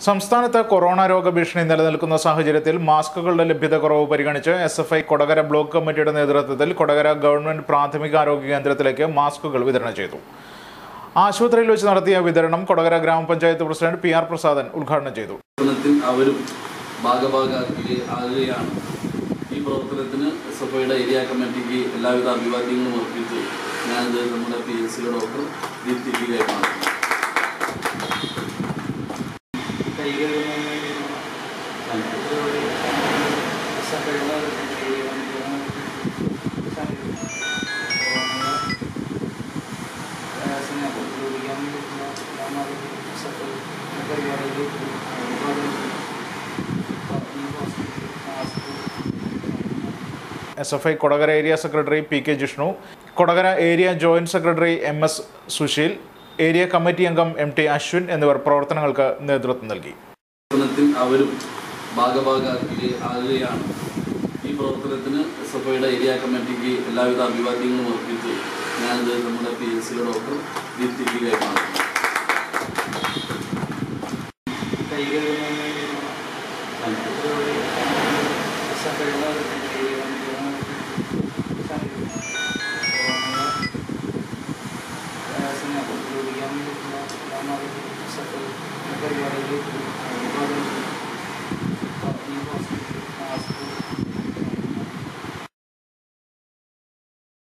സംസ്ഥാനത്ത് കൊറോണ രോഗഭീഷണി നിലനിൽക്കുന്ന സാഹചര്യത്തിൽ മാസ്കുകളുടെ ലഭ്യത കുറവ് പരിഗണിച്ച് S F I Kodakara block കമ്മിറ്റിയുടെ നേതൃത്വത്തിൽ കൊടകര ഗവൺമെന്റ് പ്രാഥമികാരോഗ്യ കേന്ദ്രത്തിലേക്ക് മാസ്കുകൾ വിതരണം ചെയ്തു ആശുപത്രിയിൽ വെച്ച് നടത്തിയ വിതരണം കൊടകര ഗ്രാമപഞ്ചായത്ത് പ്രസിഡന്റ് പി ആർ പ്രസാദൻ ഉദ്ഘാടനം ചെയ്തു പ്രവർത്തനത്തിൽ അവരും ഭാഗഭാഗാക്കി ആകുകയാണ് ഈ പ്രവർത്തനത്തിന് എസ് എഫ് ഐയുടെ ഏരിയ കമ്മിറ്റിക്ക് എല്ലാവിധ അഭിവാദ്യങ്ങളും അർപ്പിച്ച് ഞാനിത് നമ്മുടെ പി എസ് സിയുടെ ഡോക്ടർ ദീപ്തിക്ക് കൈമാറും S F I Kodakara area secretary P K Jishnu Kodakara area joint secretary M S Susheel area committee അംഗം എം ടി അശ്വിൻ എന്നിവർ പ്രവർത്തനങ്ങൾക്ക് നേതൃത്വം നൽകി പ്രവർത്തനത്തിൽ അവരും ഭാഗഭാഗാക്കി ആകുകയാണ് ഈ പ്രവർത്തനത്തിന് എസ് എഫ് ഐയുടെ ഏരിയ കമ്മിറ്റിക്ക് എല്ലാവിധ അഭിവാദ്യങ്ങളും അർപ്പിച്ച് ഞാനിത് നമ്മുടെ പി എസ് സിയുടെ ഡോക്ടർ ദീപ്തിക്ക് കൈമാറും പരിപാടിയിൽ